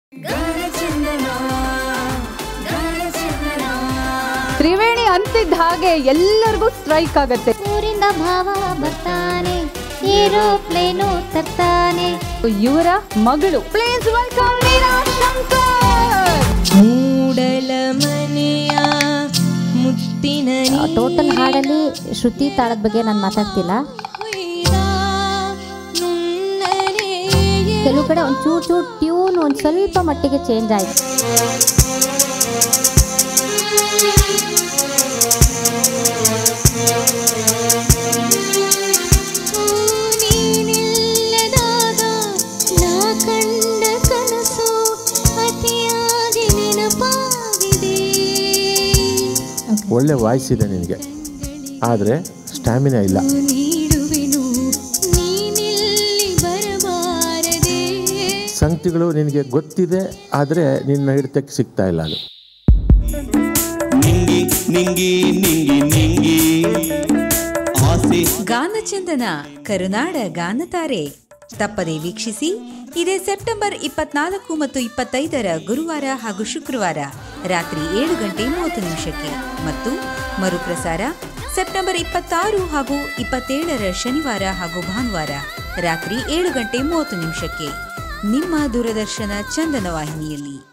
ತ್ರಿವೇಣಿ ಅಂತಿದ್ದ ಹಾಗೆ ಎಲ್ಲರಿಗೂ ಸ್ಟ್ರೈಕ್ ಆಗತ್ತೆ ಊರಿಂದ ಭಾವ ಬರ್ತಾನೆ ಏರೋಪ್ಲೇನು ತರ್ತಾನೆ ಇವರ ಮಗಳು ಪ್ಲೀಸ್ ವೆಲ್ಕಮ್ ಮೀರಾ ಶಂಕರ್ ಮೂಡಲ ಮನೆಯ ಮುತ್ತಿನ ಟೋಟಲ್ ಹಾಡಲ್ಲಿ ಶ್ರುತಿ ತಾಳದ ಬಗ್ಗೆ ನಾನು ಮಾತಾಡ್ತಿಲ್ಲ ಕೆಲವು ಕಡೆ ಒಂದು ಚೂರು ಚೂರು ಟ್ಯೂನ್ ಒಂದು ಸ್ವಲ್ಪ ಮಟ್ಟಿಗೆ ಚೇಂಜ್ ಆಯ್ತು ಒಳ್ಳೆ ವಾಯ್ಸ್ ಇದೆ ನಿನಗೆ ಆದರೆ ಸ್ಟ್ಯಾಮಿನಾ ಇಲ್ಲ ಸಂಗತಿಗಳು ನಿನಗೆ ಗೊತ್ತಿದೆ ಆದರೆ ನಿನ್ನ ಹಿಡಿತಕ್ಕೆ ಸಿಗ್ತಾ ಇಲ್ಲ ಅದು ನಿಂಗಿ ನಿಂಗಿ ನಿಂಗಿ ನಿಂಗಿ ಆಸೆ ಗಾನಚಂದನ ಕರುನಾಡ ಗಾನತಾರೆ ತಪ್ಪದೆ ವೀಕ್ಷಿಸಿ ಇದೇ ಸೆಪ್ಟೆಂಬರ್ ಇಪ್ಪತ್ನಾಲ್ಕು ಮತ್ತು ಇಪ್ಪತ್ತೈದರ ಗುರುವಾರ ಹಾಗೂ ಶುಕ್ರವಾರ ರಾತ್ರಿ ಏಳು ಗಂಟೆ ಮೂವತ್ತು ನಿಮಿಷಕ್ಕೆ ಮತ್ತು ಮರುಪ್ರಸಾರ ಸೆಪ್ಟೆಂಬರ್ ಇಪ್ಪತ್ತಾರು ಹಾಗೂ ಇಪ್ಪತ್ತೇಳರ ಶನಿವಾರ ಹಾಗೂ ಭಾನುವಾರ ರಾತ್ರಿ ಏಳು ಗಂಟೆ ಮೂವತ್ತು ನಿಮಿಷಕ್ಕೆ ನಿಮ್ಮ ದೂರದರ್ಶನ ಚಂದನ ವಾಹಿನಿಯಲ್ಲಿ